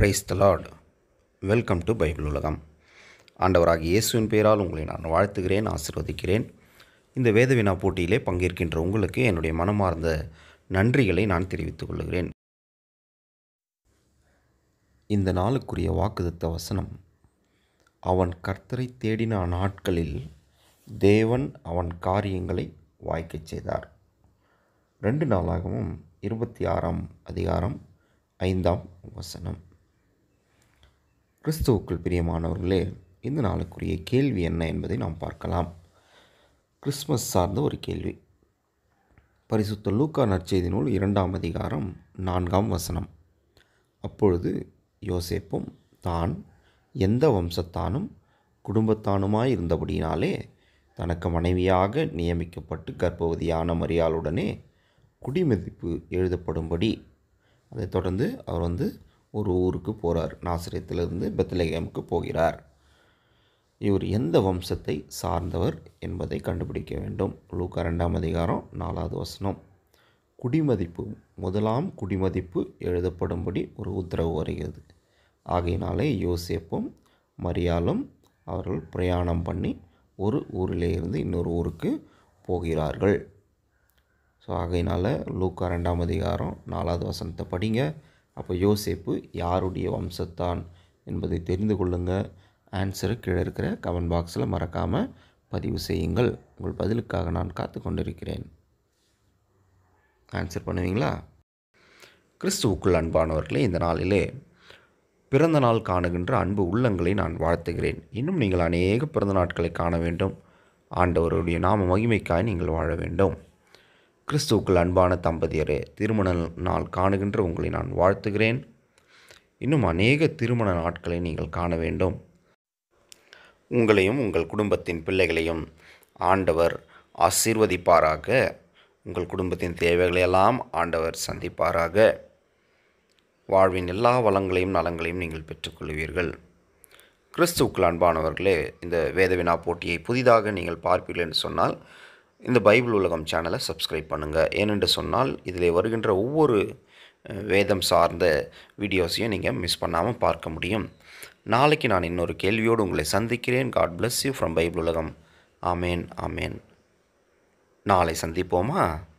price the Lord welcome to Bible உலகம் ஆண்டவராகிய இயேசுவின் பெயரால் உங்களை நான் வாழ்த்துகிறேன் ஆசிர்வதிக்கிறேன் இந்த வேதவினா போட்டியிலே பங்கேற்கின்ற உங்களுக்கு என்னுடைய மனமார்ந்த நன்றிகளை நான் தெரிவித்துக் கொள்கிறேன் இந்த நாளுக்குரிய வாக்குதத்த வசனம் அவன் கர்த்தரை தேடின நாட்களில் தேவன் அவன் காரியங்களை வாய்க்கச் செய்தார் ரெண்டு நாளாகவும் இருபத்தி ஆறாம் அதிகாரம் ஐந்தாம் வசனம் கிறிஸ்துவுக்குள் பிரியமானவர்களே இந்த நாளுக்குரிய கேள்வி என்ன என்பதை நாம் பார்க்கலாம் கிறிஸ்மஸ் சார்ந்த ஒரு கேள்வி பரிசுத்த லூக்கா நற்செய்தி நூல் இரண்டாம் அதிகாரம் நான்காம் வசனம் அப்பொழுது யோசேப்பும் தான் எந்த வம்சத்தானும் குடும்பத்தானுமாய் இருந்தபடியினாலே தனக்கு மனைவியாக நியமிக்கப்பட்டு கர்ப்பவதியான மரியாளுடனே குடிமதிப்பு எழுதப்படும்படி அதைத் தொடர்ந்து அவர் வந்து ஒரு ஊருக்கு போகிறார் நாசிரியத்திலிருந்து பெத்லகேமுக்கு போகிறார் இவர் எந்த வம்சத்தை சார்ந்தவர் என்பதை கண்டுபிடிக்க வேண்டும் லூக்கா ரெண்டாம் அதிகாரம் நாலாவது வசனம் குடிமதிப்பு முதலாம் குடிமதிப்பு எழுதப்படும்படி ஒரு உத்தரவு வருகிறது ஆகையினாலே யோசேப்பும் மரியாலும் அவர்கள் பிரயாணம் பண்ணி ஒரு ஊரிலே இருந்து இன்னொரு ஊருக்கு போகிறார்கள் ஸோ ஆகையினால் லூக்கா ரெண்டாம் அதிகாரம் நாலாவது வசனத்தை படிங்க அப்போ யோசேப்பு யாருடைய வம்சத்தான் என்பதை தெரிந்து கொள்ளுங்கள் ஆன்சரு கீழே இருக்கிற கமெண்ட் பாக்ஸில் மறக்காமல் பதிவு செய்யுங்கள் உங்கள் பதிலுக்காக நான் காத்து கொண்டிருக்கிறேன் ஆன்சர் பண்ணுவீங்களா கிறிஸ்துவுக்குள் அன்பானவர்களே இந்த நாளிலே பிறந்த நாள் காணுகின்ற அன்பு உள்ளங்களை நான் வாழ்த்துகிறேன் இன்னும் நீங்கள் அநேக பிறந்த நாட்களை காண வேண்டும் ஆண்டவருடைய நாம மகிமைக்காய் நீங்கள் வாழ வேண்டும் கிறிஸ்துவுக்குள் அன்பான தம்பதியரே திருமண நாள் காணுகின்ற உங்களை நான் வாழ்த்துகிறேன் இன்னும் அநேக திருமண நாட்களை நீங்கள் காண வேண்டும் உங்களையும் உங்கள் குடும்பத்தின் பிள்ளைகளையும் ஆண்டவர் ஆசீர்வதிப்பாராக உங்கள் குடும்பத்தின் தேவைகளையெல்லாம் ஆண்டவர் சந்திப்பாராக வாழ்வின் எல்லா வளங்களையும் நலங்களையும் நீங்கள் பெற்றுக்கொள்வீர்கள் கிறிஸ்துவுக்குள் அன்பானவர்களே இந்த வேதவினா போட்டியை புதிதாக நீங்கள் பார்ப்பீர்கள் என்று சொன்னால் இந்த பைபிள் உலகம் சேனலை சப்ஸ்கிரைப் பண்ணுங்கள் ஏனென்று சொன்னால் இதில் வருகின்ற ஒவ்வொரு வேதம் சார்ந்த வீடியோஸையும் நீங்கள் மிஸ் பண்ணாமல் பார்க்க முடியும் நாளைக்கு நான் இன்னொரு கேள்வியோடு உங்களை சந்திக்கிறேன் God bless you from Bible உலகம் ஆமேன் ஆமேன் நாளை சந்திப்போமா